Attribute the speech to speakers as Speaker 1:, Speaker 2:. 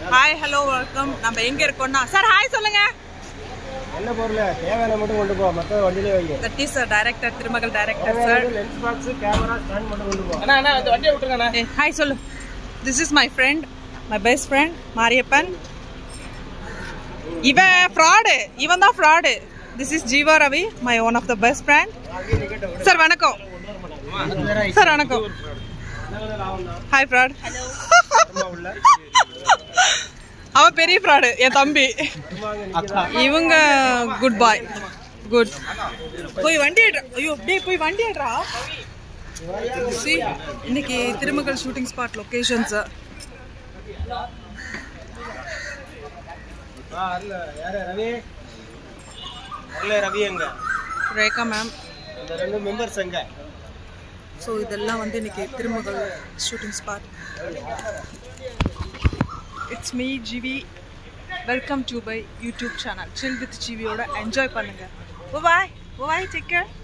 Speaker 1: hi hello welcome நம்ம எங்க இருக்கோம்னா சார் ஹாய் சொல்லுங்க
Speaker 2: என்ன பொருள் தேவையான மட்டும் கொண்டு போ மற்ற வண்டியிலே வைங்க
Speaker 1: that is director Thirumagal director sir
Speaker 2: தேவையான லென்ஸ் பாக்ஸ் கேமரா ஸ்டாண்ட் மட்டும் கொண்டு போ
Speaker 3: அண்ணா அண்ணா அந்த வண்டியை விட்டுருங்கண்ணா
Speaker 1: ஹாய் சொல்லு this is my friend my best friend Mariyappan இவன் ஃப்ராடு இவன் தான் fraud this is Jeeva Ravi my one of the best friend sir வணக்கம் சார் வணக்கம் ஹாய் ஃப்ராட் அவன் பெரிய ஃப்ராடு என் தம்பி இவங்க குட் பாய் குட் போய் வண்டி ஏடுறா ஐயோ டேய் போய் வண்டி ஏடுறா See, இன்னைக்கு திருமகள் ஷூட்டிங் ஸ்பாட் லொகேஷன்ஸ்
Speaker 2: ஆ அல்ல யாரு ரவி அல்ல ரவி எங்க
Speaker 1: ரேகா மேம்
Speaker 2: அந்த ரெண்டு மெம்பர்ஸ் எங்க
Speaker 1: ஸோ இதெல்லாம் வந்து இன்னைக்கு Thirumagal shooting spot it's me GV welcome to by YouTube channel chill with ஜிவியோட என்ஜாய் பண்ணுங்க பாய் பாய் டேக் கேர்